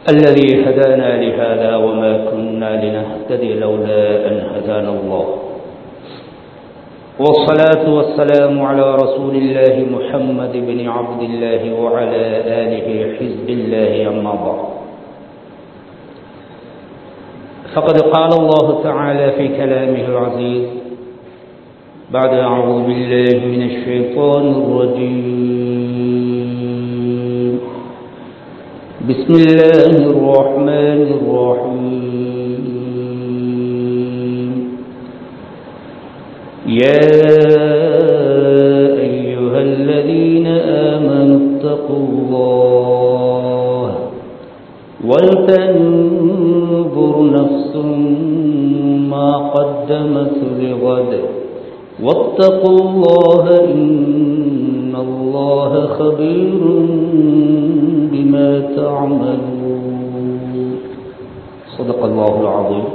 الذي هدانا لهذا وما كنا لنهتدي لولا أن هدانا الله والصلاة والسلام على رسول الله محمد بن عبد الله وعلى آله حزب الله أما بعد فقد قال الله تعالى في كلامه العزيز بعد أعوذ بالله من الشيطان الرجيم بسم الله الرحمن الرحيم يا أيها الذين آمنوا اتقوا الله ولتنظر نفس ما قدمت لغد واتقوا الله إن الله خبير بما تعملون صدق الله العظيم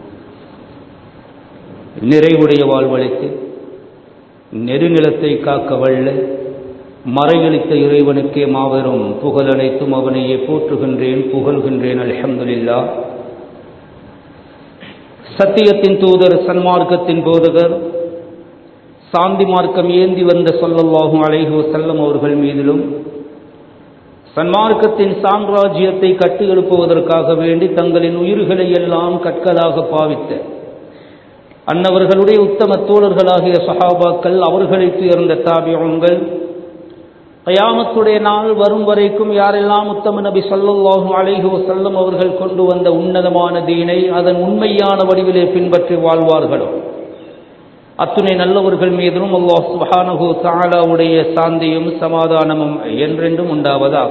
நிறைவுடைய வாழ்வழைத்து நெருநிலத்தை காக்க வல்ல மறையளித்த இறைவனுக்கே மாபெரும் புகழனைத்தும் அவனையே போற்றுகின்றேன் புகழ்கின்றேன் அல்ஹம்துலில்லா சத்தியத்தின் தூதர் சன்மார்க்கத்தின் போதகர் சாந்தி மார்க்கம் ஏந்தி வந்த சொல்லல்லாகும் அலைஹு செல்லம் அவர்கள் மீதிலும் சன்மார்க்கத்தின் சாம்ராஜ்யத்தை கட்டி எழுப்புவதற்காக வேண்டி தங்களின் உயிர்களை எல்லாம் கற்களாக பாவித்த அன்னவர்களுடைய உத்தம தோழர்களாகிய சஹாபாக்கள் அவர்களை துயர்ந்த தாபியங்கள் கயாமத்துடைய நாள் வரும் வரைக்கும் யாரெல்லாம் உத்தம நபி சொல்லல்லாஹும் அலைஹு செல்லம் அவர்கள் கொண்டு வந்த உன்னதமான தீனை அதன் உண்மையான வடிவிலே பின்பற்றி வாழ்வார்களோ அத்துணை நல்லவர்கள் மீதும் அல்லாஹ் சுஹானஹு தாலாவுடைய சாந்தியும் சமாதானமும் என்றென்றும் உண்டாவதா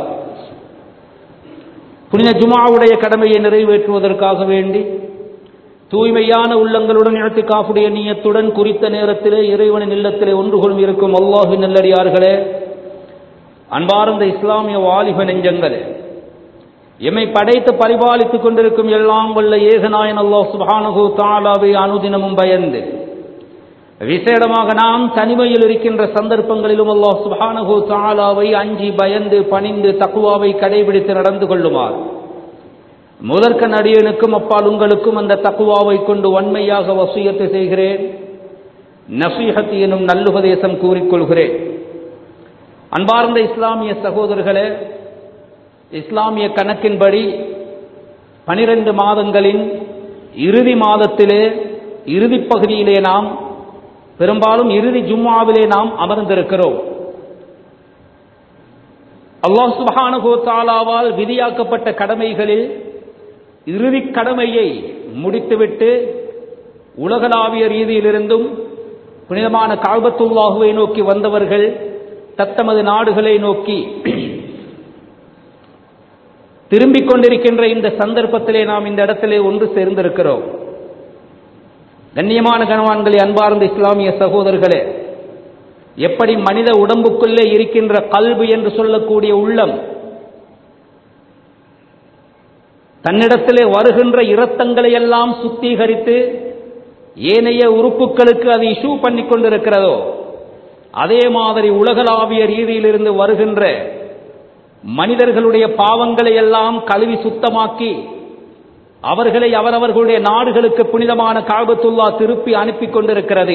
புனித ஜுமாவுடைய கடமையை நிறைவேற்றுவதற்காக வேண்டி தூய்மையான உள்ளங்களுடன் இழத்து காப்புடைய நீயத்துடன் குறித்த நேரத்திலே இறைவனின் இல்லத்திலே ஒன்று கொள்ளும் இருக்கும் அல்லாஹு நல்லடியார்களே அன்பார்ந்த இஸ்லாமிய வாலிப நெஞ்சங்களே எம்மை படைத்து பரிபாலித்துக் கொண்டிருக்கும் எல்லாம் வல்ல ஏகநாயன் அல்லாஹ் சுபானகு தாலாவை அனுதினமும் பயந்து விசேடமாக நாம் தனிமையில் இருக்கின்ற சந்தர்ப்பங்களிலும் அல்லாஹ் சுபானகு தாலாவை அஞ்சி பயந்து பணிந்து தக்குவாவை கடைபிடித்து நடந்து கொள்ளுமாறு முதற்க நடிகனுக்கும் அப்பால் உங்களுக்கும் அந்த தக்குவாவை கொண்டு வன்மையாக வசியத்தை செய்கிறேன் நசீஹத் எனும் நல்லுபதேசம் கூறிக்கொள்கிறேன் அன்பார்ந்த இஸ்லாமிய சகோதரர்களே இஸ்லாமிய கணக்கின்படி பனிரெண்டு மாதங்களின் இறுதி மாதத்திலே இறுதி பகுதியிலே நாம் பெரும்பாலும் இறுதி ஜும்மாவிலே நாம் அமர்ந்திருக்கிறோம் அல்லாஹ் சுபஹானகோ தாலாவால் விதியாக்கப்பட்ட கடமைகளில் இறுதி கடமையை முடித்துவிட்டு உலகளாவிய ரீதியிலிருந்தும் புனிதமான கால்பத்துல்லாஹுவை நோக்கி வந்தவர்கள் தத்தமது நாடுகளை நோக்கி திரும்பிக் கொண்டிருக்கின்ற இந்த சந்தர்ப்பத்திலே நாம் இந்த இடத்திலே ஒன்று சேர்ந்திருக்கிறோம் கண்ணியமான கணவான்களே அன்பார்ந்த இஸ்லாமிய சகோதரர்களே எப்படி மனித உடம்புக்குள்ளே இருக்கின்ற கல்வி என்று சொல்லக்கூடிய உள்ளம் தன்னிடத்திலே வருகின்ற இரத்தங்களை எல்லாம் சுத்திகரித்து ஏனைய உறுப்புகளுக்கு அது இஷ்யூ பண்ணி கொண்டிருக்கிறதோ அதே மாதிரி உலகளாவிய ரீதியிலிருந்து வருகின்ற மனிதர்களுடைய பாவங்களை எல்லாம் கழுவி சுத்தமாக்கி அவர்களை அவரவர்களுடைய நாடுகளுக்கு புனிதமான காபத்துல்லா திருப்பி அனுப்பி கொண்டிருக்கிறது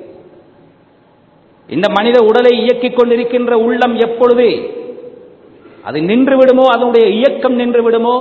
இந்த மனித உடலை இயக்கிக் கொண்டிருக்கின்ற உள்ளம் எப்பொழுது அது நின்று விடுமோ அதனுடைய இயக்கம் நின்று விடுமோ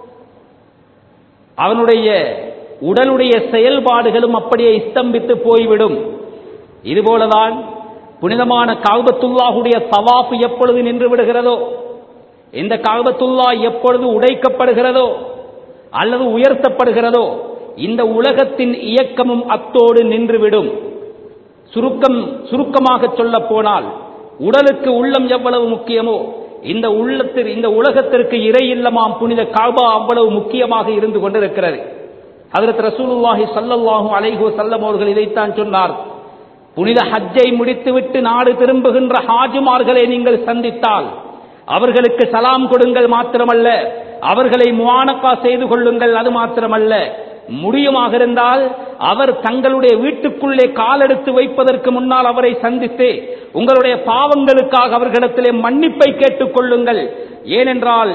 அவனுடைய உடலுடைய செயல்பாடுகளும் அப்படியே ஸ்தம்பித்து போய்விடும் இதுபோலதான் புனிதமான கால்பத்துல்லாஹுடைய தவாப்பு எப்பொழுது நின்று விடுகிறதோ இந்த கால்பத்துல்லா எப்பொழுது உடைக்கப்படுகிறதோ அல்லது உயர்த்தப்படுகிறதோ இந்த உலகத்தின் இயக்கமும் அத்தோடு நின்றுவிடும் சுருக்கம் சுருக்கமாக சொல்ல போனால் உடலுக்கு உள்ளம் எவ்வளவு முக்கியமோ இந்த உள்ளத்தில் இந்த உலகத்திற்கு இறை இல்லமாம் புனித காபா அவ்வளவு முக்கியமாக இருந்து கொண்டிருக்கிறது அதற்கு ரசூலுல்லாஹி சல்லல்லாஹு அலைஹு செல்லம் அவர்கள் இதைத்தான் சொன்னார் புனித ஹஜ்ஜை முடித்துவிட்டு நாடு திரும்புகின்ற ஹாஜுமார்களை நீங்கள் சந்தித்தால் அவர்களுக்கு சலாம் கொடுங்கள் மாத்திரமல்ல அவர்களை முவானக்கா செய்து கொள்ளுங்கள் அது மாத்திரமல்ல முடியுமாக இருந்தால் அவர் தங்களுடைய வீட்டுக்குள்ளே காலெடுத்து வைப்பதற்கு முன்னால் அவரை சந்தித்து உங்களுடைய பாவங்களுக்காக அவர்களிடத்திலே மன்னிப்பை கேட்டுக் கொள்ளுங்கள் ஏனென்றால்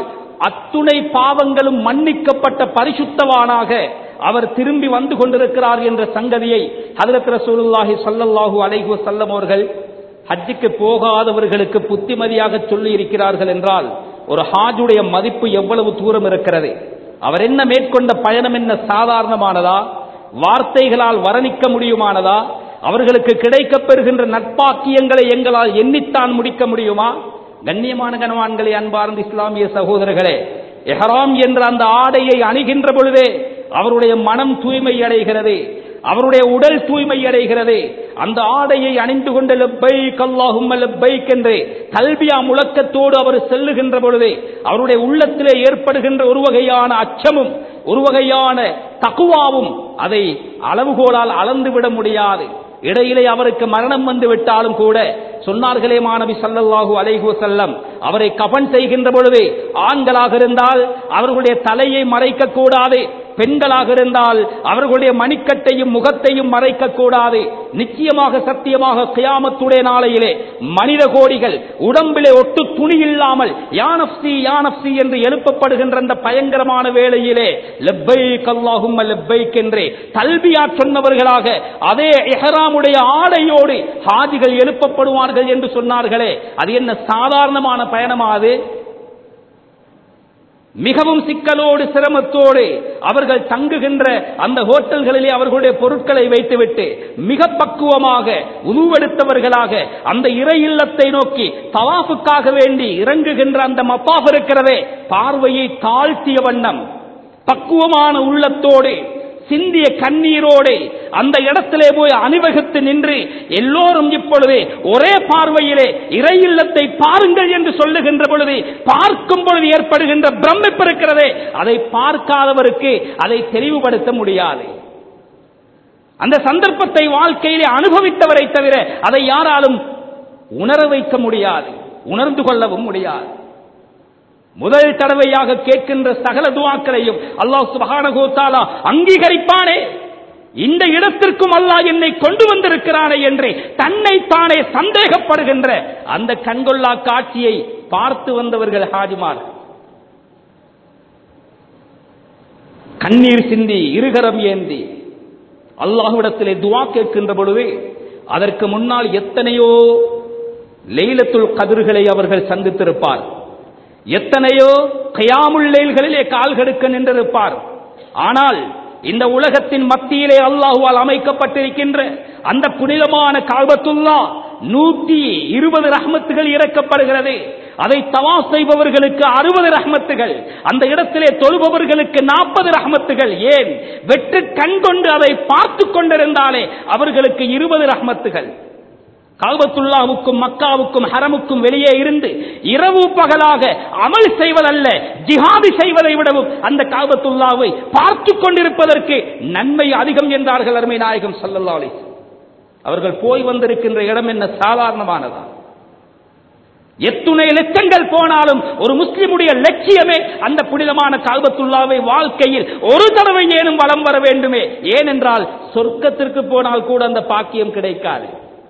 அத்துணை பாவங்களும் மன்னிக்கப்பட்ட பரிசுத்தவானாக அவர் திரும்பி வந்து கொண்டிருக்கிறார் என்ற சங்கதியை ஹதரத் ரசூலுல்லாஹி ஸல்லல்லாஹு அலைஹி வஸல்லம் அவர்கள் ஹஜ்ஜுக்கு போகாதவர்களுக்கு புத்திமதியாக சொல்லி இருக்கிறார்கள் என்றால் ஒரு ஹாஜுடைய மதிப்பு எவ்வளவு தூரம் இருக்கிறது அவர் என்ன மேற்கொண்ட பயணம் என்ன சாதாரணமானதா வார்த்தைகளால் வர்ணிக்க முடியுமானதா அவர்களுக்கு கிடைக்கப் பெறுகின்ற நட்பாக்கியங்களை எங்களால் எண்ணித்தான் முடிக்க முடியுமா கண்ணியமான கனவான்களே அன்பார்ந்த இஸ்லாமிய சகோதரர்களே எஹராம் என்ற அந்த ஆடையை அணிகின்ற பொழுதே அவருடைய மனம் தூய்மை அடைகிறது அவருடைய உடல் தூய்மை அடைகிறது அந்த ஆடையை அணிந்து கொண்ட லெப்பைக் அல்லாஹும்ம லெப்பைக் என்று கல்வியா முழக்கத்தோடு அவர் செல்லுகின்ற பொழுது அவருடைய உள்ளத்திலே ஏற்படுகின்ற ஒரு வகையான அச்சமும் ஒரு வகையான தக்குவாவும் அதை அளவுகோலால் அளந்துவிட முடியாது இடையிலே அவருக்கு மரணம் வந்து விட்டாலும் கூட சொன்னார்களே மாணவி சல்லல்லாஹு அலைஹி வஸல்லம் அவரை கபன் செய்கின்ற பொழுது ஆண்களாக இருந்தால் அவர்களுடைய தலையை மறைக்க கூடாது பெண்களாக இருந்தால் அவர்களுடைய மணிக்கட்டையும் முகத்தையும் மறைக்க கூடாது நிச்சயமாக சத்தியமாக கியாமத்துடைய நாளையிலே மனித கோடிகள் உடம்பிலே ஒட்டு துணி இல்லாமல் யானப்சி யானப்சி என்று எழுப்பப்படுகின்ற அந்த பயங்கரமான வேளையிலே லெப்பைக் அல்லாஹும்ம லெப்பைக் என்றே தல்பியா சொன்னவர்களாக அதே எஹராமுடைய ஆடையோடு ஹாஜிகள் எழுப்பப்படுவார்கள் என்று சொன்னார்களே அது என்ன சாதாரணமான பயணமா அது மிகவும் சிக்கலோடு சிரமத்தோடு அவர்கள் தங்குகின்ற அந்த ஹோட்டல்களிலே அவர்களுடைய பொருட்களை வைத்துவிட்டு மிக பக்குவமாக உருவெடுத்தவர்களாக அந்த இறை இல்லத்தை நோக்கி தவாஃபுக்காக வேண்டி இறங்குகின்ற அந்த மப்பாஃப் இருக்கிறதே பார்வையை தாழ்த்திய வண்ணம் பக்குவமான உள்ளத்தோடு சிந்திய கண்ணீரோடு அந்த இடத்திலே போய் அணிவகுத்து நின்று எல்லோரும் இப்பொழுது ஒரே பார்வையிலே இறை இல்லத்தை பாருங்கள் என்று சொல்லுகின்ற பொழுது பார்க்கும் பொழுது ஏற்படுகின்ற பிரமிப்பு இருக்கிறதே அதை பார்க்காதவருக்கு அதை தெளிவுபடுத்த முடியாது அந்த சந்தர்ப்பத்தை வாழ்க்கையிலே அனுபவித்தவரை தவிர அதை யாராலும் உணர வைக்க முடியாது உணர்ந்து கொள்ளவும் முடியாது முதல் தடவையாக கேட்கின்ற சகல துவாக்களையும் அல்லாஹ் சுபஹானஹு தஆலா அங்கீகரிப்பானே இந்த இடத்திற்கும் அல்லாஹ் என்னை கொண்டு வந்திருக்கிறானே என்று தன்னை தானே சந்தேகப்படுகின்ற அந்த கண்கொள்ளா காட்சியை பார்த்து வந்தவர்கள் ஹாஜிமார் கண்ணீர் சிந்தி இருகரம் ஏந்தி அல்லாஹ்விடத்திலே துவா கேட்கின்ற பொழுது அதற்கு முன்னால் எத்தனையோ லைலத்துல் கதிர்களை அவர்கள் சந்தித்திருப்பார் எத்தனையோ கயாமுள்ளேல்களிலே கால்கெடுக்க நின்றிருப்பார் ஆனால் இந்த உலகத்தின் மத்தியிலே அல்லாஹுவால் அமைக்கப்பட்டிருக்கின்ற அந்த புனிதமான கால்பத்துல்லா நூற்றி இருபது ரஹ்மத்துகள் இறக்கப்படுகிறது அதை தவா செய்பவர்களுக்கு அறுபது ரஹ்மத்துகள் அந்த இடத்திலே தொழுபவர்களுக்கு நாற்பது ரஹ்மத்துகள் ஏன் வெற்று கண் கொண்டு அதை பார்த்து கொண்டிருந்தாலே அவர்களுக்கு இருபது ரஹ்மத்துகள் கால்பத்துல்லாவுக்கும் மக்காவுக்கும் ஹரமுக்கும் வெளியே இருந்து இரவு பகலாக அமல் செய்வதல்ல ஜிஹாதி செய்வதை விடவும் அந்த கால்பத்துல்லாவை பார்த்து கொண்டிருப்பதற்கு நன்மை அதிகம் என்றார்கள் அருமை நாயகம் சல்லல்லா அலி அவர்கள் போய் வந்திருக்கின்ற இடம் என்ன சாதாரணமானதா எத்துணை லட்சங்கள் போனாலும் ஒரு முஸ்லிமுடைய லட்சியமே அந்த புனிதமான கால்பத்துல்லாவை வாழ்க்கையில் ஒரு தடவை ஏனும் வளம் வர வேண்டுமே ஏனென்றால் சொர்க்கத்திற்கு போனால் கூட அந்த பாக்கியம் கிடைக்காது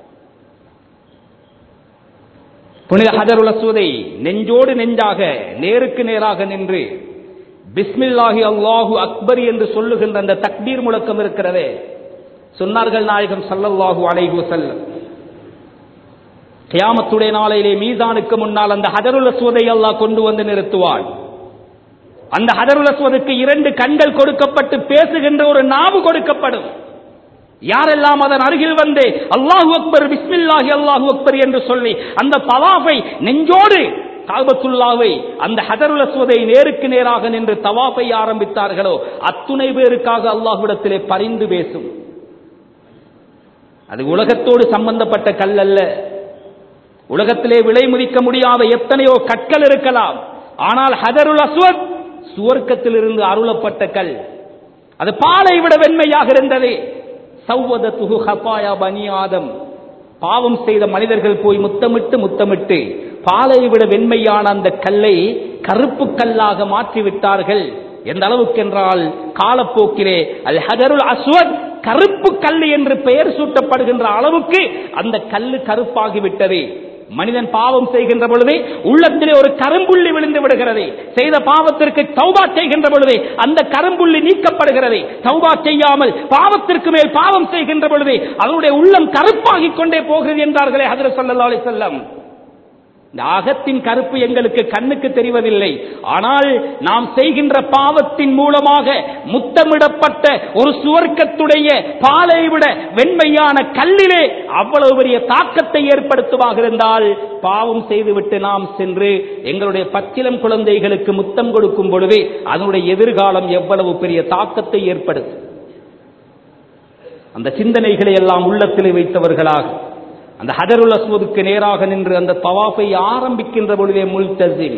புனித ஹஜருல் அஸ்வதை நெஞ்சோடு நெஞ்சாக நேருக்கு நேராக நின்று பிஸ்மில்லாஹி அல்லாஹு அக்பர் என்று சொல்லுகின்ற அந்த தக்பீர் முழக்கம் இருக்கிறதே சொன்னார்கள் நாயகம் சல்லல்லாஹு அலைஹி வஸல்லம் கியாமத்துடைய நாளையிலே மீசானுக்கு முன்னால் அந்த ஹஜருல் அஸ்வதை அல்லாஹ் கொண்டு வந்து நிறுத்துவான் அந்த ஹஜருல் அஸ்வதுக்கு இரண்டு கண்கள் கொடுக்கப்பட்டு பேசுகின்ற ஒரு நாவு கொடுக்கப்படும் யாரெல்லாம் அதன் அருகில் வந்து அல்லாஹு அக்பர் பிஸ்மில்லாஹி அல்லாஹு அக்பர் என்று சொல்லி அந்த தவாஃபை நெஞ்சோடு காபத்துல்லாவை அந்த ஹதருல் அஸ்வதை நேருக்கு நேராக நின்று தவாஃபை ஆரம்பித்தார்களோ அத்துணை பேருக்காக அல்லாஹ்விடத்திலே பரிந்து பேசும் அது உலகத்தோடு சம்பந்தப்பட்ட கல் அல்ல உலகத்திலே விலை மதிக்க முடியாத எத்தனையோ கற்கள் இருக்கலாம் ஆனால் ஹதருல் அஸ்வத் சுவர்க்கத்திலிருந்து அருளப்பட்ட கல் அது பாலை விட வெண்மையாக இருந்தது சௌவதத்துஹு ஹபாயா பனி ஆதம் பாவம் செய்த மனிதர்கள் போய் முத்தமிட்டு முத்தமிட்டு பாலை விட வெண்மையான அந்த கல்லை கருப்பு கல்லாக மாற்றி விட்டார்கள் எந்த அளவுக்கு என்றால் காலப்போக்கிலே அல் ஹஜருல் அஸ்வத் கருப்பு கல் என்று பெயர் சூட்டப்படுகின்ற அளவுக்கு அந்த கல்லு கருப்பாகிவிட்டது மனிதன் பாவம் செய்கின்ற பொழுது உள்ளத்திலே ஒரு கரும்புள்ளி விழுந்து விடுகிறது செய்த பாவத்திற்கு தௌபா செய்கின்ற பொழுது அந்த கரும்புள்ளி நீக்கப்படுகிறது தௌபா செய்யாமல் பாவத்திற்கு மேல் பாவம் செய்கின்ற பொழுது அவருடைய உள்ளம் கருப்பாகிக் கொண்டே போகிறது என்றார்களே ஹதரத் ஸல்லல்லாஹு அலைஹி வஸல்லம் இந்த அகத்தின் கருப்பு எங்களுக்கு கண்ணுக்கு தெரிவதில்லை ஆனால் நாம் செய்கின்ற பாவத்தின் மூலமாக முத்தமிடப்பட்ட ஒரு சுவர்க்கத்துடைய பாலை விட வெண்மையான கல்லிலே அவ்வளவு பெரிய தாக்கத்தை ஏற்படுத்துமாக இருந்தால் பாவம் செய்துவிட்டு நாம் சென்று எங்களுடைய பச்சிலம் குழந்தைகளுக்கு முத்தம் கொடுக்கும் பொழுது அதனுடைய எதிர்காலம் எவ்வளவு பெரிய தாக்கத்தை ஏற்படுத்தும் அந்த சிந்தனைகளை எல்லாம் உள்ளத்திலே வைத்தவர்களாக அந்த ஹஜருல் அஸ்வதுக்கு நேராக நின்று அந்த தவாஃபை ஆரம்பிக்கின்ற பொழுதே முல்தசிம்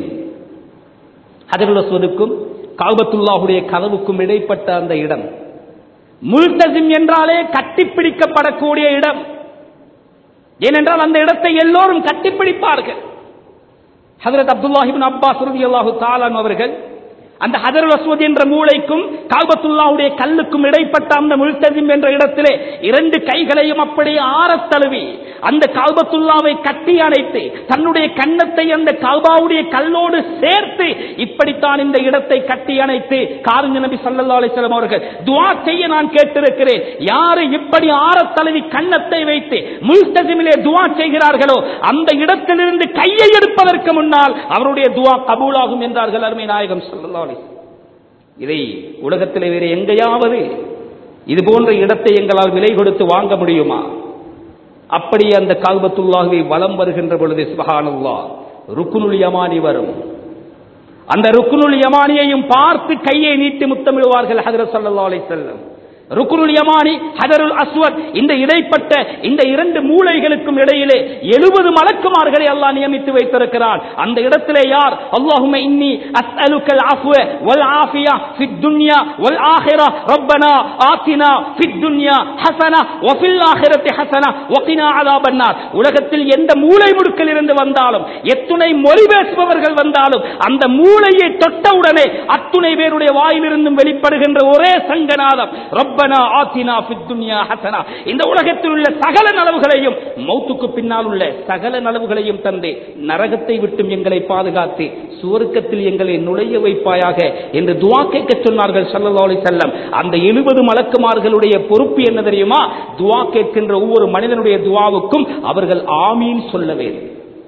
ஹஜருல் அஸ்வதுக்கும் காபத்துல்லாஹுடைய கதவுக்கும் இடைப்பட்ட அந்த இடம் முல்தசிம் என்றாலே கட்டிப்பிடிக்கப்படக்கூடிய இடம் ஏனென்றால் அந்த இடத்தை எல்லோரும் கட்டிப்பிடிப்பார்கள் ஹதரத் அப்துல்லாஹிபின் அப்பாஸ் ரலியல்லாஹு தாலான் அவர்கள் அந்த ஹஜருல் அஸ்வத் என்ற மூளைக்கும் காபத்துல்லாவுடைய கல்லுக்கும் இடைப்பட்ட அந்த முல்தசிம் என்ற இடத்திலே இரண்டு கைகளையும் அப்படியே ஆறத் தழுவி அந்த காபத்துல்லாவை கட்டி அணைத்து தன்னுடைய கன்னத்தை அந்த காபாவுடைய கல்லோடு சேர்த்து இப்படித்தான் இந்த இடத்தை கட்டி அணைத்து காருங்க நபி ஸல்லல்லாஹு அலைஹி வஸல்லம் அவர்கள் துஆ செய்ய நான் கேட்டிருக்கிறேன் யாரு இப்படி ஆறத் தழுவி கன்னத்தை வைத்து முல்தசிமிலே துஆ செய்கிறார்களோ அந்த இடத்திலிருந்து கையை எடுப்பதற்கு முன்னால் அவருடைய துஆ கபூலாகும் என்றார்கள் அருமை நாயகம் ஸல்லல்லாஹு அலைஹி வஸல்லம். இதை உலகத்திலே வேறு எங்கேயாவது இது போன்ற இடத்தை எங்களால் விலை கொடுத்து வாங்க முடியுமா அப்படி அந்த கால்பத்துல்லாஹுவை வலம் வருகின்ற பொழுது சுபஹானல்லா ருக்குனுல் யமானி வரும் அந்த ருக்குனுல் யமானியையும் பார்த்து கையை நீட்டி முத்தமிடுவார்கள் ஹதரத் ஸல்லல்லாஹு அலைஹி வஸல்லம் ருக்குனுல் யமானி ஹதருல் அஸ்வத் இந்த இடைப்பட்ட இந்த இரண்டு மூளைகளுக்கும் இடையிலே எழுபது மலக்குமார்களை அல்லாஹ் நியமித்து வைத்திருக்கிறான் அந்த இடத்திலே யார் அல்லாஹும்ம இன்னி அஸ்அலுக்கல் அஃப்வ வல் ஆஃபியா ஃபித் துன்யா வல் ஆஹிரா ரப்பனா ஆத்தினா ஃபித் துன்யா ஹஸனா வ ஃபில் ஆஹிரத்தி ஹஸனா வ கினா அஸாபன்னார் உலகத்தில் எந்த மூளை முடுக்கில் இருந்து வந்தாலும் எத்துணை மொழி பேசுபவர்கள் வந்தாலும் அந்த மூளையை தொட்டவுடனே அத்துணை பேருடைய வாயிலிருந்தும் வெளிப்படுகின்ற ஒரே சங்கநாதம் ரப்பனா ஆத்தினா ஃபித் துன்யா ஹஸனா இந்த உலகத்தில் உள்ள சகல நலவுகளையும் மௌத்துக்கு பின்னால் உள்ள சகல நலவுகளையும் தந்து நரகத்தை விட்டும் எங்களை பாதுகாத்து சுவர்க்கத்தில் எங்களை நுழைய வைப்பாயாக என்று துவா கேட்க சொன்னார்கள் ஸல்லல்லாஹு அலைஹி வஸல்லம் அந்த 70 மலக்குமார்களுடைய பொறுப்பு என்ன தெரியுமா துவா கேட்கின்ற ஒவ்வொரு மனிதனுடைய துவாவுக்கும் அவர்கள் ஆமீன் சொல்ல வேண்டும்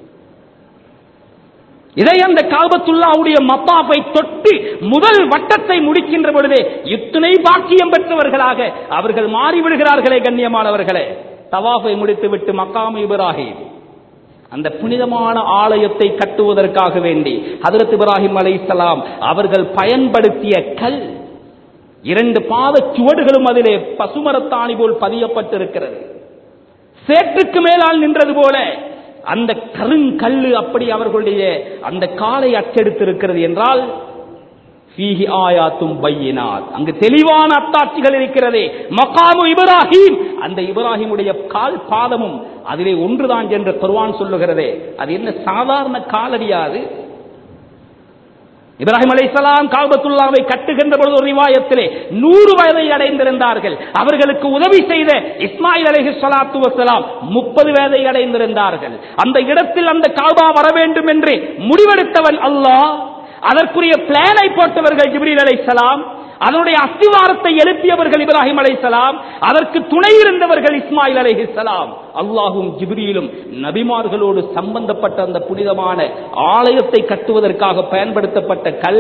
இதை அந்த காபத்துல்லாவுடைய மத்தாப்பை தொட்டு முதல் வட்டத்தை முடிக்கின்ற பொழுதே இத்துணை பாக்கியம் பெற்றவர்களாக அவர்கள் மாறிவிடுகிறார்களே கண்ணியமானவர்களே தவாஃபை முடித்துவிட்டு மக்காம் இப்ராஹிம் அந்த புனிதமான ஆலயத்தை கட்டுவதற்காக வேண்டி ஹதரத் இப்ராஹிம் அலைஹிஸ்ஸலாம் அவர்கள் பயன்படுத்திய கல் இரண்டு பாத சுவடுகளும் அதிலே பசுமரத்தாணி போல் பதியப்பட்டிருக்கிறது சேற்றுக்கு மேலால் நின்றது போல அந்த கருங்கல்லு அப்படி அவர்களுடைய அந்த காலை அச்செடுத்திருக்கிறது என்றால் ஃபீஹி ஆயாத்தும் பையினாத் அங்கு தெளிவான அத்தாட்சிகள் இருக்கிறது மகாமு இப்ராஹிம் அந்த இப்ராஹிமுடைய கால் பாதமும் அதிலே ஒன்றுதான் என்று குர்ஆன் சொல்லுகிறதே அது என்ன சாதாரண காலடியாது இப்ராஹிம் அலைஹிஸ்ஸலாம் காபத்துல்லாவை கட்டுகின்ற பொழுது ஒரு ரிவாயத்திலே நூறு வயதை அடைந்திருந்தார்கள் அவர்களுக்கு உதவி செய்த இஸ்மாயில் அலைஹி ஸலாத்து வஸலாம் முப்பது வயதை அடைந்திருந்தார்கள் அந்த இடத்தில் அந்த காபா வர வேண்டும் என்று முடிவெடுத்தவன் அல்லாஹ் அதற்குரிய பிளானை போட்டவர்கள் ஜிப்ரீல் அலைஹிஸ்ஸலாம் அதனுடைய அஸ்திவாரத்தை எழுப்பியவர்கள் இப்ராஹிம் அலைஹிஸ்ஸலாம் அதற்கு துணை இருந்தவர்கள் இஸ்மாயில் அலைஹிஸ்ஸலாம் அல்லாஹும் ஜிப்ரீலும் நபிமார்களோடு சம்பந்தப்பட்ட அந்த புனிதமான ஆலயத்தை கட்டுவதற்காக பயன்படுத்தப்பட்ட கல்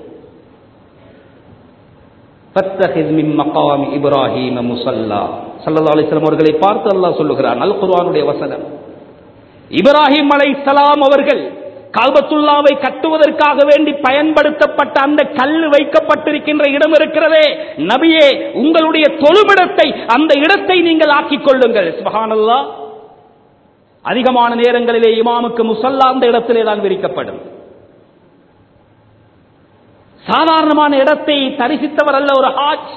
ஃபத்தஹிஸ் மின் மகாமி இப்ராஹீம முஸல்லா ஸல்லல்லாஹு அலைஹி வஸல்லம் அவர்களை பார்த்து அல்லாஹ் சொல்லுகிறான் அல் குர்ஆனுடைய வசனம் இப்ராஹிம் அலைஹிஸ்ஸலாம் அவர்கள் கால்பத்துல்லாவை கட்டுவதற்காக வேண்டி பயன்படுத்தப்பட்ட அந்த கல் வைக்கப்பட்டிருக்கின்ற இடம் இருக்கிறதே நபியே உங்களுடைய தொழுமிடத்தை அந்த இடத்தை நீங்கள் ஆக்கிக் கொள்ளுங்கள் சுபஹானல்லாஹ் அதிகமான நேரங்களிலே இமாமுக்கு முசல்லா அந்த இடத்திலே தான் விரிக்கப்படும் சாதாரணமான இடத்தை தரிசித்தவர் அல்ல ஒரு ஹாஜ்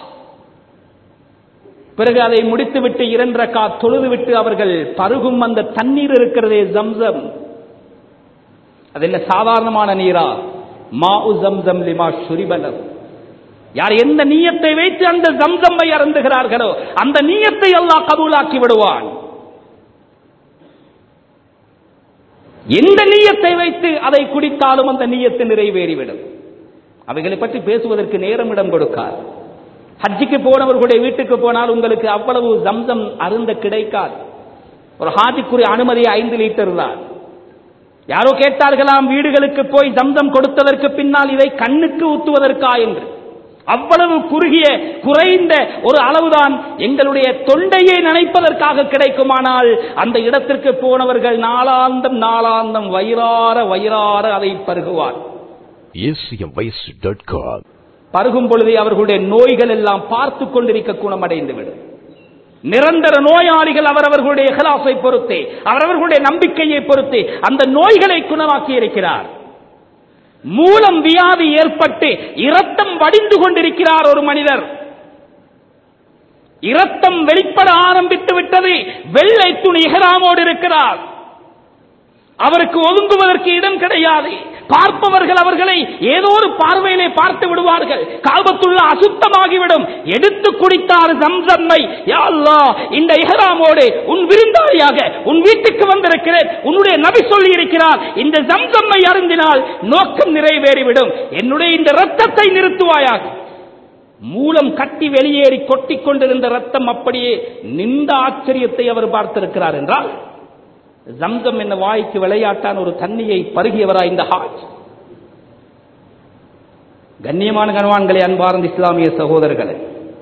பிறகு அதை முடித்துவிட்டு இரண்டு ரக்கா தொழுதுவிட்டு அவர்கள் பருகும் அந்த தண்ணீர் இருக்கிறதே ஜம்சம் அது என்ன சாதாரணமான நீரா மாஉ ஜம்சம் லிமா ஷுரிபலம் யார் எந்த நீயத்தை வைத்து அந்த ஜம்சம்மை அருந்துகிறார்களோ அந்த நீயத்தை அல்லாஹ் கபூலாக்கி விடுவான் எந்த நீயத்தை வைத்து அதை குடித்தாலும் அந்த நீயத்தை நிறைவேறிவிடும் அவைகளை பற்றி பேசுவதற்கு நேரம் இடம் கொடுக்காது ஹஜ்ஜிக்கு போனவர்களுடைய வீட்டுக்கு போனால் உங்களுக்கு அவ்வளவு ஜம்சம் அருந்த கிடைக்காது ஒரு ஹாஜிக்குரிய அனுமதி ஐந்து லிட்டர் தான் யாரோ கேட்டார்களாம் வீடுகளுக்கு போய் ஜம்சம் கொடுத்ததற்கு பின்னால் இதை கண்ணுக்கு ஊத்துவதற்கா என்று அவ்வளவு குறுகிய குறைந்த ஒரு அளவுதான் எங்களுடைய தொண்டையை நினைப்பதற்காக கிடைக்குமானால் அந்த இடத்திற்கு போனவர்கள் நாளாந்தம் நாளாந்தம் வயிறார வயிறார அதை பருகுவார் acmvoice.com. பருகும் பொழுதே அவர்களுடைய நோய்கள் எல்லாம் பார்த்து கொண்டிருக்க குணமடைந்து விடும் நிரந்தர நோயாளிகள் அவரவர்களுடைய இஹ்லாஸை பொறுத்தே அவரவர்களுடைய நம்பிக்கையை பொறுத்தே அந்த நோய்களை குணமாக்கி இருக்கிறார் மூலம் வியாதி ஏற்பட்டு இரத்தம் வடிந்து கொண்டிருக்கிறார் ஒரு மனிதர் இரத்தம் வெளிப்பட ஆரம்பித்து விட்டது வெள்ளை துணி இஹ்ராமோடு இருக்கிறார் அவருக்கு ஒதுங்குவதற்கு இடம் கிடையாது பார்ப்பவர்கள் அவர்களை ஏதோ ஒரு பார்வையிலே பார்த்து விடுவார்கள் காபத்துள்ள அசுத்தமாகிவிடும் எடுத்து குடித்தார் ஜம்சம்மை யா அல்லாஹ் இந்த இஹ்ராமோடு உன் விருந்தாளியாக உன் வீட்டுக்கு வந்திருக்கிறேன் உன்னுடைய நபி சொல்லி இருக்கிறார் இந்த ஜம்சம்மை அருந்தினால் நோக்கம் நிறைவேறிவிடும் என்னுடைய இந்த ரத்தத்தை நிறுத்துவாயாக மூலம் கட்டி வெளியேறி கொட்டிக் கொண்டிருந்த ரத்தம் அப்படியே நின்ற ஆச்சரியத்தை அவர் பார்த்திருக்கிறார் என்றால் ஜம்சம் என்ன வாய்க்கு விளையாட்டான் ஒரு தண்ணியை பருகியவரா இந்த ஹாஜ் கண்ணியமான கணவான்களை அன்பார்ந்த இஸ்லாமிய சகோதரர்களே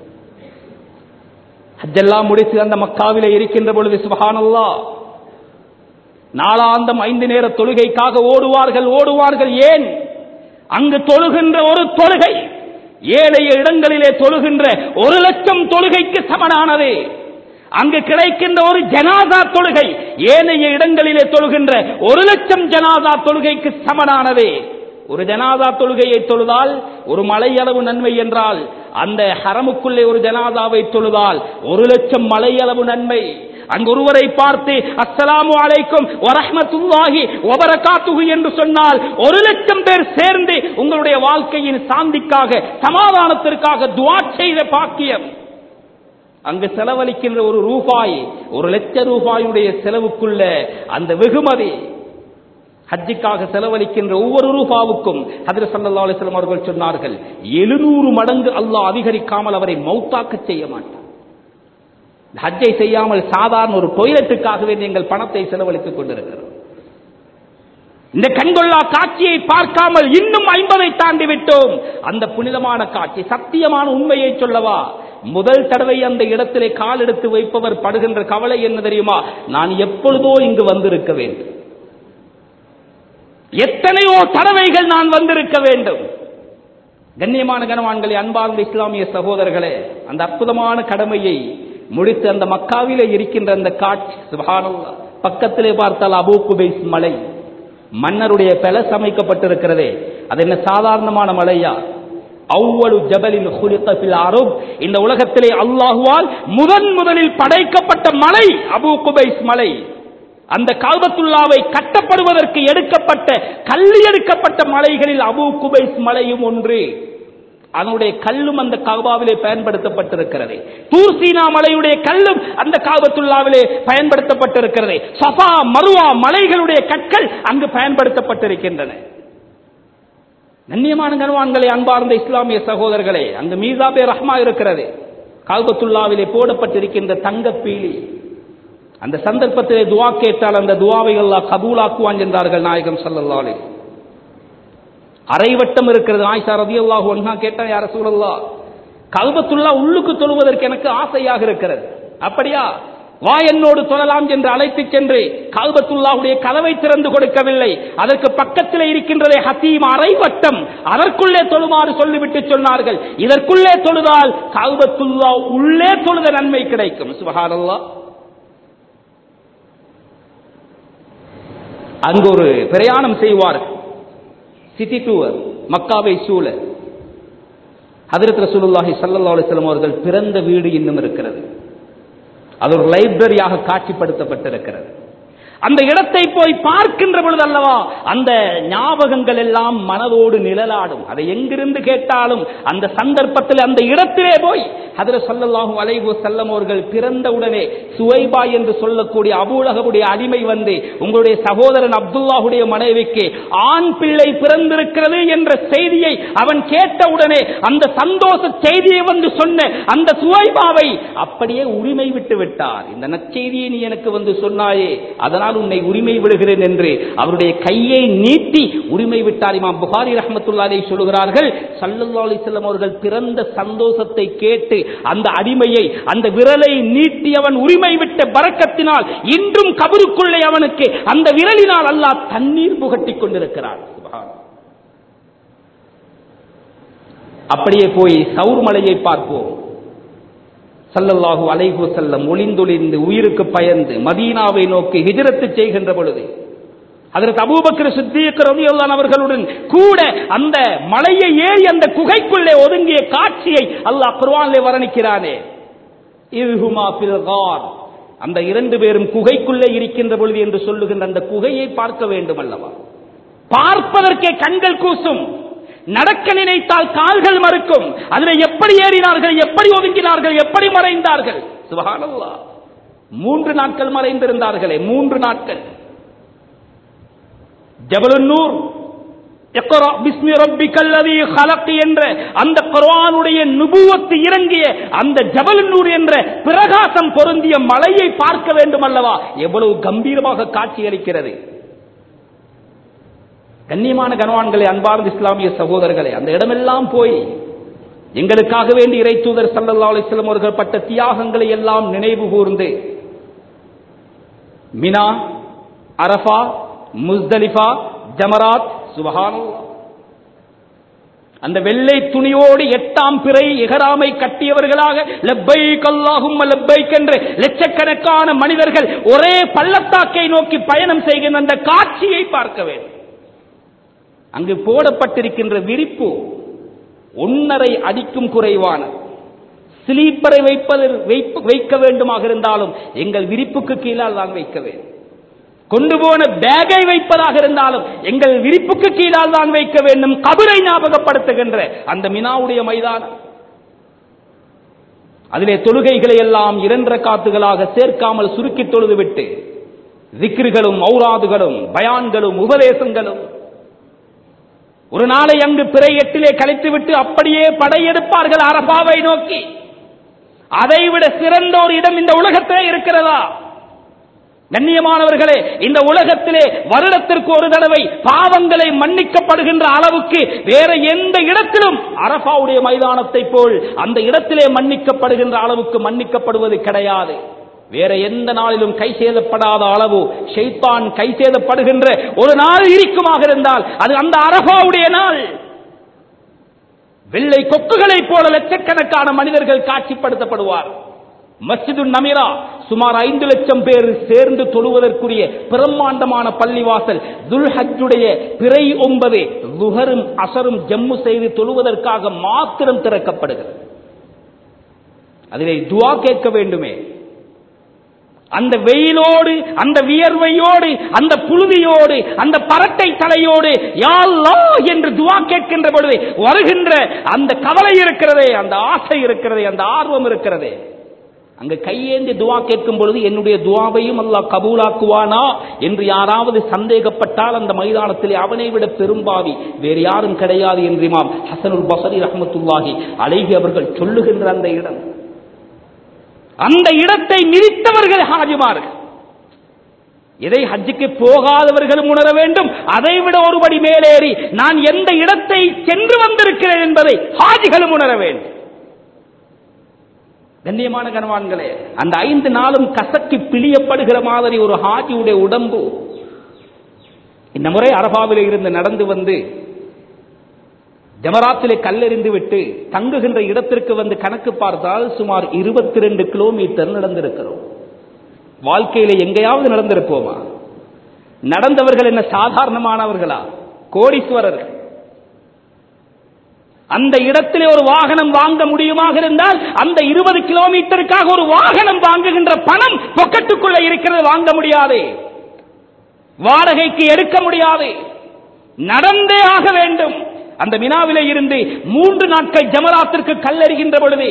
ஹஜ்ஜெல்லாம் முடித்து அந்த மக்காவிலே இருக்கின்ற பொழுது சுபஹானல்லா நாளாந்தம் ஐந்து நேர தொழுகைக்காக ஓடுவார்கள் ஓடுவார்கள் ஏன் அங்கு தொழுகின்ற ஒரு தொழுகை ஏழைய இடங்களிலே தொழுகின்ற ஒரு லட்சம் தொழுகைக்கு சமனானது அங்கு கிடைக்கின்ற ஒரு ஜனாதா தொழுகை ஏனைய இடங்களிலே தொழுகின்ற ஒரு லட்சம் ஜனாதா தொழுகைக்கு சமனானது ஒரு ஜனாதா தொழுகையை தொழுதால் ஒரு மலையளவு நன்மை என்றால் அந்த ஹரமுக்குள்ளே ஒரு ஜனாதாவை தொழுதால் ஒரு லட்சம் மலையளவு நன்மை அங்கு ஒருவரை பார்த்து அஸ்ஸலாமு அலைக்கும் வரஹ்மத்துல்லாஹி வபரகாத்துஹு என்று சொன்னால் ஒரு லட்சம் பேர் சேர்ந்து உங்களுடைய வாழ்க்கையின் சாந்திக்காக சமாதானத்திற்காக துஆ செய்த பாக்கியம் அங்கு செலவழிக்கின்ற ஒரு ரூபாய் ஒரு லட்ச ரூபாயுடைய செலவுக்குள்ள அந்த வெகுமதி ஹஜ்ஜிக்காக செலவழிக்கின்ற ஒவ்வொரு ரூபாவுக்கும் ஹதர் சல்லா அலிஸ்லாம் அவர்கள் சொன்னார்கள் எழுநூறு மடங்கு அல்லாஹ் அதிகரிக்காமல் அவரை மௌத்தாக்க செய்ய மாட்டார் ஹஜ்ஜை செய்யாமல் சாதாரண ஒரு டொய்லெட்டுக்காகவே நீங்கள் பணத்தை செலவழித்துக் கொண்டிருக்கிறோம் இந்த கண்கொள்ளா காட்சியை பார்க்காமல் இன்னும் ஐம்பதை தாண்டி விட்டோம் அந்த புனிதமான காட்சி சத்தியமான உண்மையை சொல்லவா முதல் தடவை அந்த இடத்திலே கால் எடுத்து வைப்பவர் படுகின்ற கவலை என்ன தெரியுமா நான் எப்பொழுதோ இங்கு வந்திருக்க வேண்டும் எத்தனையோ தடவைகள் நான் வந்திருக்க வேண்டும் கண்ணியமான கனவான்களே அன்பார்ந்த இஸ்லாமிய சகோதரர்களே அந்த அற்புதமான கடமையை முடித்து அந்த மக்காவிலே இருக்கின்ற அந்த காட்சி சுபஹானல்லா பக்கத்திலே பார்த்தால் அபூ குபைஸ் மலை மன்னருடைய பெலஸ் அமைக்கப்பட்டிருக்கிறதே அது என்ன சாதாரணமான மலையா அவ்வளவு ஜபலில் ஹுலித்தபில் அரப் இந்த உலகத்திலே அல்லாஹுவால் முதன் முதலில் படைக்கப்பட்ட மலை அபூ குபைஸ் மலை அந்த கால்பத்துல்லாவை கட்டப்படுவதற்கு எடுக்கப்பட்ட கல்லு எடுக்கப்பட்ட மலைகளில் அபூ குபைஸ் மலையும் ஒன்று அதனுடைய கல்லும் அந்த காபாவிலே பயன்படுத்தப்பட்டிருக்கிறது தூர்சீனா மலையுடைய கல்லும் அந்த காபத்துல்லாவிலே பயன்படுத்தப்பட்டிருக்கிறது சஃபா மருவா மலைகளுடைய கற்கள் அங்கு பயன்படுத்தப்பட்டிருக்கின்றன கண்ணியமான கனவான்களே அன்பார்ந்த இஸ்லாமிய சகோதரர்களே அங்கு மீசாபே ரஹ்மா இருக்கிறது கால்பத்துல்லாவிலே போடப்பட்டிருக்கின்ற தங்கப்பீலி அந்த சந்தர்ப்பத்திலே துவா கேட்டால் அந்த துவாவை எல்லாம் கபூலாக்குவான் என்றார்கள் நாயகம் சல்லல்லாலே அரைவட்டம் இருக்கிறது ஆயிஷா ரதி அல்லாஹு ஒன்னா கேட்டா யார சூழல்லா கல்பத்துள்ளா உள்ளுக்கு தொழுவதற்கு எனக்கு ஆசையாக இருக்கிறது அப்படியா வா என்னோடு தொழலாம் என்று அழைத்துச் சென்று கால்பத்துல்லாவுடைய கதவை திறந்து கொடுக்கவில்லை அதற்கு பக்கத்தில் இருக்கின்றதே ஹசீம் அரைவட்டம் அதற்குள்ளே தொழுமாறு சொல்லிவிட்டு சொன்னார்கள் இதற்குள்ளே தொழுதால் கால்பத்துல்லா உள்ளே தொழுத நன்மை கிடைக்கும் சுபஹானல்லா அங்கு ஒரு பிரயாணம் செய்வார்கள் சிட்டி டூர் மக்காவை சூழ ஹதரத் ரசூலுல்லாஹி ஸல்லல்லாஹு அலைஹி வஸல்லம் அவர்கள் பிறந்த வீடு இன்னும் இருக்கிறது அது ஒரு லைப்ரரியாக காட்சிப்படுத்தப்பட்டிருக்கிறது அந்த இடத்தை போய் பார்க்கின்ற பொழுது அல்லவா அந்த ஞாபகங்கள் எல்லாம் மனதோடு நிழலாடும் அதை எங்கிருந்து கேட்டாலும் அந்த சந்தர்ப்பத்தில் அந்த இடத்திலே போய் அதுல சொல்லல்லாஹு அலைஹு செல்லம் அவர்கள் பிறந்தவுடனே சுவைபா என்று சொல்லக்கூடிய அபூலகவுடைய அடிமை வந்து உங்களுடைய சகோதரன் அப்துல்லாஹுடைய மனைவிக்கு ஆண் பிள்ளை பிறந்திருக்கிறது என்ற செய்தியை அவன் கேட்டவுடனே அந்த சந்தோஷ செய்தியை வந்து சொன்ன அந்த சுவைபாவை அப்படியே உரிமை விட்டு விட்டார் இந்த நற்செய்தியை நீ எனக்கு வந்து சொன்னாயே அதனால் உன்னை உரிமை விடுகிறேன் என்று அவருடைய கையை நீட்டி உரிமை விட்டார் இமாம் புகாரி ரஹமத்துல்லாலே சொல்லுகிறார்கள் சல்லல்லா அலிஸ்லாம் அவர்கள் பிறந்த சந்தோஷத்தை கேட்டு அந்த அடிமையை அந்த விரலை நீட்டி அவன் உரிமை விட்ட பறக்கத்தினால் இன்றும் கபருக்குள்ளே அவனுக்கு அந்த விரலினால் அல்லாஹ் தண்ணீர் புகட்டிக் கொண்டிருக்கிறான் சுப்ஹான். அப்படியே போய் சவுர் மலையை பார்ப்போம் சல்லல்லாஹு அலைஹு செல்லம் ஒளிந்தொளிந்து உயிருக்கு பயந்து மதீனாவை நோக்கி ஹிஜரத்து செய்கின்ற பொழுது அதற்கு அபூபக்கர் சித்திக் ரலியல்லாஹு அவர்களுடன் கூட அந்த மலையை ஏறி அந்த குகைக்குள்ளே ஒதுங்கிய காட்சியை அல்லாஹ் குர்ஆனிலே வர்ணிக்கிறானே இதுஹுமா ஃபில் கார் அந்த இரண்டு பேரும் குகைக்குள்ளே இருக்கின்ற பொழுது என்று சொல்லுகின்ற அந்த குகையை பார்க்க வேண்டும் அல்லவா பார்ப்பதற்கே கண்கள் கூசும் நடக்க நினைத்தால் கால்கள் மறுக்கும் அதில் எப்படி ஏறினார்கள் எப்படி ஒதுங்கினார்கள் எப்படி மறைந்தார்கள் சுபஹானல்லாஹ் மூன்று நாட்கள் மறைந்திருந்தார்களே மூன்று நாட்கள் ஜபலுன்னூர் இக்ரா பிஸ்மி ரப்பிக்கல் லதீ ஹலக் என்ற அந்த குர்ஆனுடைய நுபுவத்து இறங்கிய அந்த ஜபலுன்னூர் என்ற பிரகாசம் பொருந்திய மலையை பார்க்க வேண்டும் அல்லவா எவ்வளவு கம்பீரமாக காட்சியளிக்கிறது கண்ணியமான கனவான்களே அன்பார்ந்த இஸ்லாமிய சகோதரர்களே அந்த இடமெல்லாம் போய் எங்களுக்காக வேண்டி இறை தூதர் சல்லல்லா அலிஸ்லாம் அவர்கள் பட்ட தியாகங்களை எல்லாம் நினைவு கூர்ந்து மினா அரஃபா முஸ்தலிஃபா ஜமராத் சுபஹானல்லாஹ் அந்த வெள்ளை துணியோடு எட்டாம் பிறை எகராமை கட்டியவர்களாக லப்பைக் அல்லாஹும் லப்பைக் என்று லட்சக்கணக்கான மனிதர்கள் ஒரே பள்ளத்தாக்கை நோக்கி பயணம் செய்கின்ற அந்த காட்சியை பார்க்க வேண்டும் அங்கு போடப்பட்டிருக்கின்ற விரிப்பு ஒன்னரை அடிக்கும் குறைவான ஸ்லீப்பரை வைப்பது வைப்பு- வைக்க வேண்டுமாக இருந்தாலும் எங்கள் விரிப்புக்கு கீழால் தான் வைக்க வேண்டும் கொண்டு போன பேகை வைப்பதாக இருந்தாலும் எங்கள் விரிப்புக்கு கீழால் தான் வைக்க வேண்டும் கபரை ஞாபகப்படுத்துகின்ற அந்த மினாவுடைய மைதானம் அதிலே தொழுகைகளை எல்லாம் இரண்டரை காத்துகளாக சேர்க்காமல் சுருக்கி தொழுது விட்டு திக்ருகளும் ஔராதுகளும் பயான்களும் உபதேசங்களும் ஒரு நாளை அங்கு பிறை எட்டிலே கழித்துவிட்டு அப்படியே படையெடுப்பார்கள் அரபாவை நோக்கி அதைவிட சிறந்த ஒரு இடம் இந்த உலகத்திலே இருக்கிறதா கண்ணியமானவர்களே இந்த உலகத்திலே வருடத்திற்கு ஒரு தடவை பாவங்களை மன்னிக்கப்படுகின்ற அளவுக்கு வேற எந்த இடத்திலும் அரபாவுடைய மைதானத்தை போல் அந்த இடத்திலே மன்னிக்கப்படுகின்ற அளவுக்கு மன்னிக்கப்படுவது கிடையாது வேற எந்த நாளிலும் கை சேதப்படாத அளவு ஷைத்தான் கை சேதப்படுகின்ற ஒரு நாள் இருக்குமாக இருந்தால் அது அந்த அரபாவுடைய நாள் வெள்ளை கொக்குகளைப் போல லட்சக்கணக்கான மனிதர்கள் காட்சிப்படுத்தப்படுவார் மஸ்ஜிது நமீரா சுமார் ஐந்து லட்சம் பேர் சேர்ந்து தொழுவதற்குரிய பிரம்மாண்டமான பள்ளிவாசல் துல்ஹஜ்ஜுடைய பிறை ஒன்பது லுஹரும் அசரும் ஜம்மு செய்து தொழுவதற்காக மாத்திரம் திறக்கப்படுகிறது அதிலே துவா கேட்க வேண்டுமே அந்த வெயிலோடு அந்த வியர்வையோடு அந்த புழுதியோடு அந்த பரட்டை தலையோடு யா அல்லாஹ் என்று துவா கேட்கின்ற பொழுது வருகின்ற அந்த கவலை இருக்கிறதே அந்த ஆசை இருக்கிறதே அந்த ஆர்வம் இருக்கிறதே அங்க கையேந்தி துவா கேட்கும் பொழுது என்னுடைய துவாவையும் அல்லாஹ் கபூலாக்குவானா என்று யாராவது சந்தேகப்பட்டால் அந்த மைதானத்திலே அவனை விட பெரும்பாவி வேறு யாரும் கிடையாது என்று இமாம் ஹசனுல் பசரி ரஹமத்துல்லாஹி அலைஹி அவர்கள் சொல்லுகின்ற அந்த இடம் அந்த இடத்தை மிதித்தவர்கள் ஹாஜிமார்கள் இதை ஹஜ்ஜுக்கு போகாதவர்களும் உணர வேண்டும் அதை விட ஒருபடி மேலேறி நான் எந்த இடத்தை சென்று வந்திருக்கிறேன் என்பதை ஹாஜிகளும் உணர வேண்டும் கண்ணியமான கனவான்களே அந்த ஐந்து நாளும் கசக்கி பிழியப்படுகிற மாதிரி ஒரு ஹாஜியுடைய உடம்பு இந்த முறை அரபாவிலே இருந்து நடந்து வந்து ஜமராத்திலே கல்லெறிந்து விட்டு தங்குகின்ற இடத்திற்கு வந்து கணக்கு பார்த்தால் சுமார் இருபத்தி ரெண்டு கிலோமீட்டர் நடந்திருக்கிறோம் வாழ்க்கையில எங்கேயாவது நடந்திருப்போமா நடந்தவர்கள் என்ன சாதாரணமானவர்களா கோடீஸ்வரர்கள் அந்த இடத்திலே ஒரு வாகனம் வாங்க முடியுமாக இருந்தால் அந்த இருபது கிலோமீட்டருக்காக ஒரு வாகனம் வாங்குகின்ற பணம் பொக்கெட்டுக்குள்ள இருக்கிறது வாங்க முடியாது வாடகைக்கு எடுக்க முடியாது நடந்தே ஆக வேண்டும் அந்த மினாவிலே இருந்து மூன்று நாட்கள் ஜமராத்திற்கு கல்லெறிகின்ற பொழுது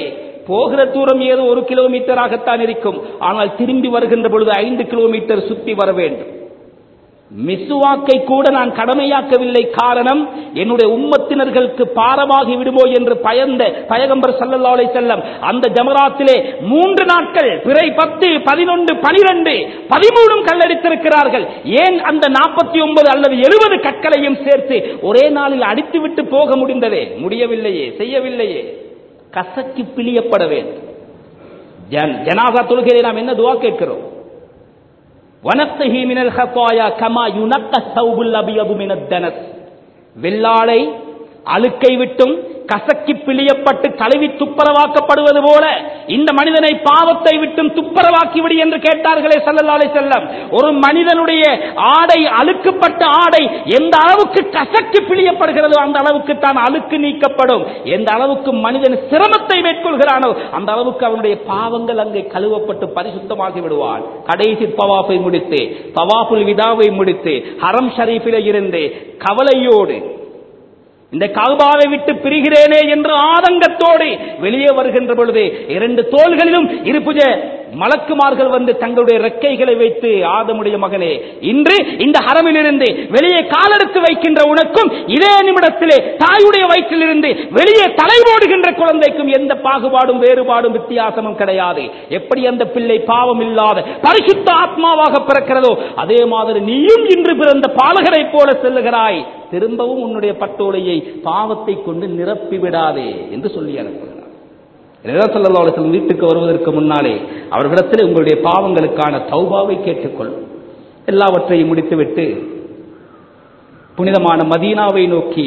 போகிற தூரம் ஏதோ ஒரு கிலோமீட்டராகத்தான் இருக்கும் ஆனால் திரும்பி வருகின்ற பொழுது ஐந்து கிலோமீட்டர் சுற்றி வர வேண்டும் மிசுவாக்கை கூட நான் கடமையாக்கவில்லை காரணம் என்னுடைய உம்மத்தினர்களுக்கு பாரமாகி விடுமோ என்று பயந்த பயகம்பர் சல்லல்லாஹு செல்லம் அந்த ஜமராத்திலே மூன்று நாட்கள் பிறை பத்து பதினொன்று பனிரெண்டு பதிமூணும் கல்லடித்திருக்கிறார்கள் ஏன் அந்த நாற்பத்தி ஒன்பது அல்லது எழுபது கற்களையும் சேர்த்து ஒரே நாளில் அடித்துவிட்டு போக முடிந்ததே முடியவில்லையே செய்யவில்லையே கசக்கி பிழியப்பட வேண்டும் ஜன்- ஜனாசா தொழுகையை நாம் என்ன துவா கேட்கிறோம் வனத்தஹி மினல் ஹத்தாயா கமா யுனக்க சௌபுல் அபியது மினத் தனஸ் வெள்ளாளை அழுக்கை விட்டும் கசக்கி பிழியப்பட்டு கழுவி துப்பரவாக்கப்படுவது போல இந்த மனிதனை பாவத்தை விட்டும் துப்பரவாக்கி விடு என்று கேட்டார்களே ஸல்லல்லாஹு அலைஹி செல்லம் ஒரு மனிதனுடைய ஆடை அழுக்குப்பட்ட ஆடை எந்த அளவுக்கு கசக்கி பிழியப்படுகிறதோ அந்த அளவுக்கு தான் அழுக்கு நீக்கப்படும் எந்த அளவுக்கு மனிதன் சிரமத்தை மேற்கொள்கிறானோ அந்த அளவுக்கு அவனுடைய பாவங்கள் அங்கே கழுவப்பட்டு பரிசுத்தமாகி விடுவான் கடைசி தவாஃபை முடித்து தவாஃபுல் விதாவை முடித்து ஹரம் ஷரீஃபிலே இருந்து கவலையோடு இந்த காபாவை விட்டு பிரிகிறேனே என்று ஆதங்கத்தோடு வெளியே வருகின்ற பொழுது இரண்டு தோள்களிலும் இருப்புஜ மலக்குமார்கள் வந்து தங்களுடைய ரெக்கைகளை வைத்து ஆதமுடைய மகனே இன்று இந்த ஹரமிலிருந்து வெளியே காலெடுத்து வைக்கின்ற உனக்கும் இதே நிமிடத்திலே தாயுடைய வயிற்றிலிருந்து வெளியே தலைமோடுகின்ற குழந்தைக்கும் எந்த பாகுபாடும் வேறுபாடும் வித்தியாசமும் கிடையாது எப்படி அந்த பிள்ளை பாவம் இல்லாத பரிசுத்த ஆத்மாவாக பிறக்கிறதோ அதே மாதிரி நீயும் இன்று பிறந்த பாலகரை போல செல்லுகிறாய் திரும்பவும் உன்னுடைய பட்டோலையை பாவத்தை கொண்டு நிரப்பி விடாதே என்று சொல்லி அனுப்புகிறார் சொல்லி வீட்டுக்கு வருவதற்கு முன்னாலே அவர்களிடத்தில் உங்களுடைய பாவங்களுக்கான தௌபாவை கேட்டுக்கொள்ளும் எல்லாவற்றையும் முடித்துவிட்டு புனிதமான மதீனாவை நோக்கி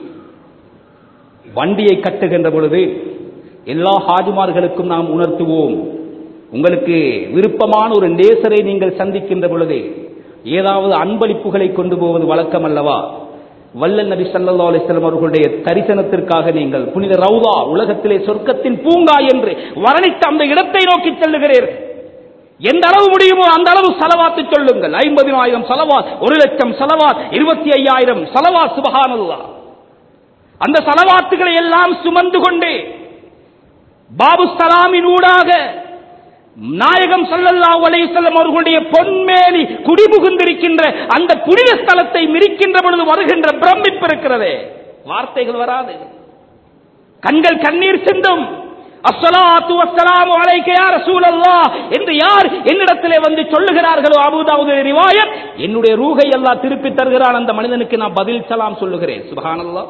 வண்டியை கட்டுகின்ற பொழுது எல்லா ஹாஜிமார்களுக்கும் நாம் உணர்த்துவோம் உங்களுக்கு விருப்பமான ஒரு நேசரை நீங்கள் சந்திக்கின்ற பொழுது ஏதாவது அன்பளிப்புகளை கொண்டு போவது வழக்கம் அல்லவா வல்லல் நபி ஸல்லல்லாஹு அலைஹி வஸல்லம் அவர்களுடைய தரிசனத்திற்காக நீங்கள் புனித ரவுதா உலகத்திலே சொர்க்கத்தின் பூங்கா என்று வர்ணித்த அந்த இடத்தை நோக்கி செல்லுகிறீர்கள் எந்த அளவு முடியுமோ அந்த அளவு செலவாத்து சொல்லுங்கள் ஐம்பதினாயிரம் செலவாத் ஒரு லட்சம் செலவாத் இருபத்தி ஐயாயிரம் செலவாத் சுபஹானல்லா அந்த செலவாத்துகளை எல்லாம் சுமந்து கொண்டு பாபு சலாமின் ஊடாக நாயகம் ஸல்லல்லாஹு அலைஹி வஸல்லம் அவர்களுடைய பொன்மேனி குடிபுகுந்திருக்கின்ற அந்த புனித ஸ்தலத்தை மிரிக்கின்ற பொழுது வருகின்ற பிரமிப்பு இருக்கிறதே வார்த்தைகள் வராது கண்கள் கண்ணீர் சிந்தும் அஸ்ஸலாத்து வஸ்ஸலாமு அலைக்க யா ரசூலல்லாஹ் என்று யார் என்னிடத்திலே வந்து சொல்லுகிறார்களோ அபூதாவுது ரிவாயத் என்னுடைய ரூகை எல்லாம் திருப்பி தருகிறான் அந்த மனிதனுக்கு நான் பதில் சலாம் சொல்லுகிறேன் சுபஹானல்லாஹ்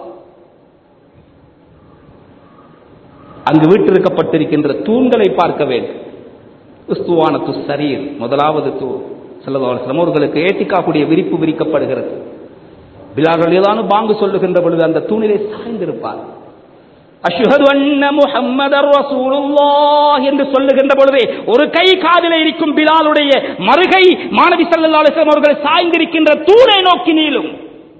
அங்கு வீட்டிருக்கப்பட்டிருக்கின்ற தூண்களை பார்க்க வேண்டும் உஸ்துவானத்து சரீர் முதலாவது தூ செல்லதாலும் அவர்களுக்கு ஏட்டிக்காக்கூடிய விரிப்பு விரிக்கப்படுகிறது பிலார்கள் ஏதானு பாங்கு சொல்லுகின்ற பொழுது அந்த தூணிலே சாய்ந்திருப்பார் அஷ்ஹது அன்ன முஹம்மதர் ரசூலுல்லாஹ் என்று சொல்லுகின்ற பொழுதே ஒரு கை காதிலே இருக்கும் பிலாலுடைய மறுகை மாணவி ஸல்லல்லாஹு அலைஹி வஸல்லம் அவர்கள் சாய்ந்திருக்கின்ற தூணை நோக்கி நீளும்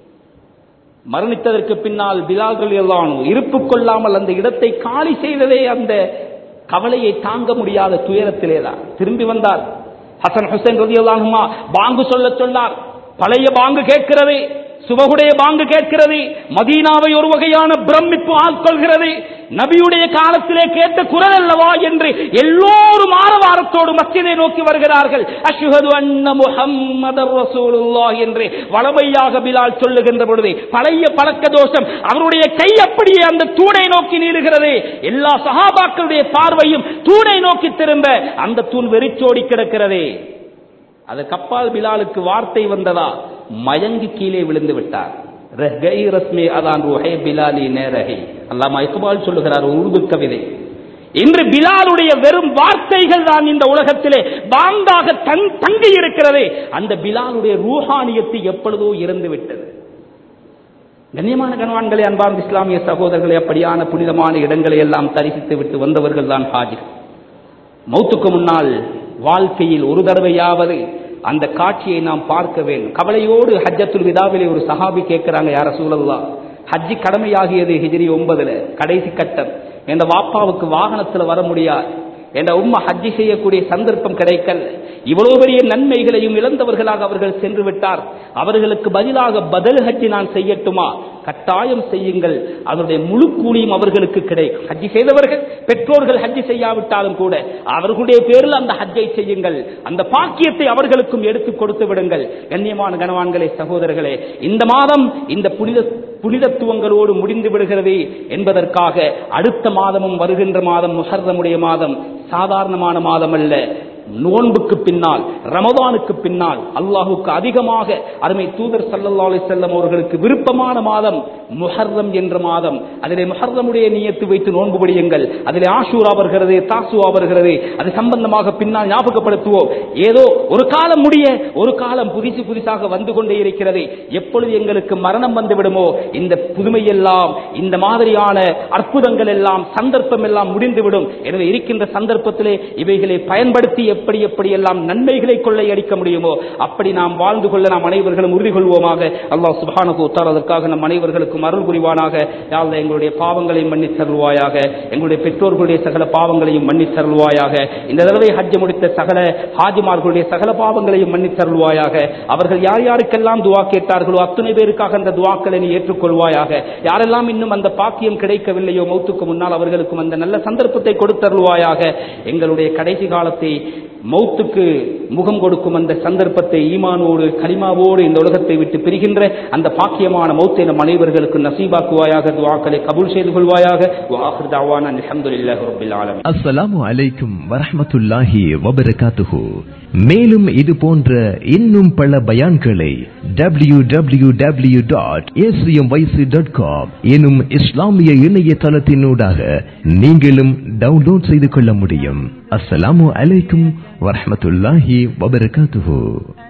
மரணித்ததற்கு பின்னால் பிலால்கள் எல்லாம் இருப்பு கொள்ளாமல் அந்த இடத்தை காலி செய்ததே அந்த கவலையை தாங்க முடியாத துயரத்திலே தான் திரும்பி வந்தார் ஹசன் ஹுசைன் ரதி அல்லாஹுமா பாங்கு சொல்ல சொன்னார் பழைய பாங்கு கேட்கிறது சுபகுடைய பாங்கு கேட்கிறது மதீனாவை ஒரு வகையான பிரமிப்பு ஆட்கொள்கிறது நபியுடைய காலத்திலே கேட்ட குரல் அல்லவா என்று எல்லோரும் ஆரவாரத்தோடு மஸ்ஜிதை நோக்கி வருகிறார்கள் அஷ்ஹது அன்ன முஹம்மதர் ரசூலுல்லாஹ் என்று வளமையாக பிலால் சொல்லுகின்ற பொழுது பழைய பழக்க தோஷம் அவருடைய கை அப்படியே அந்த தூணை நோக்கி நீளுகிறது எல்லா சஹாபாக்களுடைய பார்வையும் தூணை நோக்கி திரும்ப அந்த தூண் வெறிச்சோடி கிடக்கிறதே அதுக்கப்பால் பிலாலுக்கு வார்த்தை வந்ததா மயங்கி கீழே விழுந்து விட்டார் ரஹ்கை ரஸ்மி அதான் ருஹே பிலாலி நேரஹை அல்லாமா இக்பால் சொல்லுகிறார் உருது கவிதை இன்று பிலாலுடைய வெறும் வார்த்தைகள் தான் இந்த உலகத்திலே பாங்காக தங் தங்கி இருக்கிறது அந்த பிலாலுடைய ரூஹானியத்தை எப்பொழுதோ இறந்து விட்டது கண்ணியமான கணவான்களே அன்பார்ந்த இஸ்லாமிய சகோதரர்களே அப்படியான புனிதமான இடங்களை எல்லாம் தரிசித்து விட்டு வந்தவர்கள் தான் ஹாஜி மௌத்துக்கு முன்னால் வாழ்க்கையில் ஒரு தடவையாவது அந்த காட்சியை நாம் பார்க்க வேண்டும் கவலையோடு ஹஜ்ஜத்துல் விதாவிலே ஒரு சஹாபி கேட்கிறாங்க யார சூழல்லா ஹஜ்ஜி கடமையாகியது ஹிஜ்ரி ஒன்பதுல கடைசி கட்டம் என்ற வாப்பாவுக்கு வாகனத்துல வர முடியாது என்ற உம்மா ஹஜ்ஜி செய்யக்கூடிய சந்தர்ப்பம் கிடைக்கல இவ்வளவு பெரிய நன்மைகளையும் இழந்தவர்களாக அவர்கள் சென்று விட்டார் அவர்களுக்கு பதிலாக பதில் ஹஜ்ஜி நான் செய்யட்டுமா கட்டாயம் செய்யுங்கள் அதனுடைய முழு கூலியும் அவர்களுக்கு கிடைக்கும் ஹஜ்ஜி செய்தவர்கள் பெற்றோர்கள் ஹஜ்ஜி செய்யாவிட்டாலும் கூட அவர்களுடைய பேரில் அந்த ஹஜ்ஜை செய்யுங்கள் அந்த பாக்கியத்தை அவர்களுக்கும் எடுத்து கொடுத்து விடுங்கள் கண்ணியமான கனவான்களே சகோதரர்களே இந்த மாதம் இந்த புனித புனிதத்துவங்களோடு முடிந்து விடுகிறது என்பதற்காக அடுத்த மாதமும் வருகின்ற மாதம் முஹர்ரமுடைய மாதம் சாதாரணமான மாதம் அல்ல நோன்புக்கு பின்னால் ரமதானுக்கு பின்னால் அல்லாஹுக்கு அதிகமாக அருமை தூதர் சல்லல்லா செல்லம் அவர்களுக்கு விருப்பமான மாதம் முஹர்ரம் என்ற மாதம் அதிலே முஹர்ரமுடைய நியத்து வைத்து நோன்பு படியுங்கள் அதிலே ஆஷூரா வருகிறது தாசுவா வருகிறது அது சம்பந்தமாக பின்னால் ஞாபகப்படுத்துவோம் ஏதோ ஒரு காலம் முடிய ஒரு காலம் புதுசு புதுசாக வந்து கொண்டே இருக்கிறது எப்பொழுது எங்களுக்கு மரணம் வந்து விடுமோ இந்த புதுமையெல்லாம் இந்த மாதிரியான அற்புதங்கள் எல்லாம் சந்தர்ப்பம் எல்லாம் முடிந்துவிடும் எனவே இருக்கின்ற சந்தர்ப்பத்திலே இவைகளை பயன்படுத்தி எப்படி எப்படி எல்லாம் நன்மைகளை கொள்ளையடிக்க முடியுமோ அப்படி நாம் வாழ்ந்து கொள்ள நாம் அனைவர்களும் உறுதி கொள்வோமாக அல்லாஹ் சுபானுக்கு உத்தாரதற்காக நம் அனைவர்களுக்கும் அருள் புரிவானாக யாழ்ல எங்களுடைய பாவங்களையும் மன்னித் தருள்வாயாக எங்களுடைய பெற்றோர்களுடைய சகல பாவங்களையும் மன்னித் தருள்வாயாக இந்த தடவை ஹஜ்ஜ முடித்த சகல ஹாஜிமார்களுடைய சகல பாவங்களையும் மன்னித் தருள்வாயாக அவர்கள் யார் யாருக்கெல்லாம் துவா கேட்டார்களோ அத்துணை பேருக்காக அந்த துவாக்களை நீ ஏற்றுக்கொள்வாயாக யாரெல்லாம் இன்னும் அந்த பாக்கியம் கிடைக்கவில்லையோ மௌத்துக்கு முன்னால் அவர்களுக்கும் அந்த நல்ல சந்தர்ப்பத்தை கொடுத்தருள்வாயாக எங்களுடைய கடைசி காலத்தை மௌத்துக்கு முகம் கொடுக்கும் அந்த சந்தர்ப்பத்தை ஈமானோடு கலிமாவோடு இந்த உலகத்தை விட்டு பிரிகின்ற அந்த பாக்கியமான மௌத்தை நம் அனைவர்களுக்கு நசீபாக்குவாயாக துவாக்களை கபூல் செய்து கொள்வாயாக வாஹிர் தாவான அல்ஹம்துலில்லாஹி ரப்பில் ஆலமீன் அஸ்ஸலாமு அலைக்கும் வரஹ்மத்துல்லாஹி வபரகாத்துஹு மேலும் இது போன்ற இன்னும் பல பயான்களை W W W dot dot com எனும் இஸ்லாமிய இணையதளத்தினூடாக நீங்களும் டவுன்லோட் செய்து கொள்ள முடியும் அஸ்ஸலாமு அலைக்கும் வரஹ்மத்துல்லாஹி வபரகாத்துஹு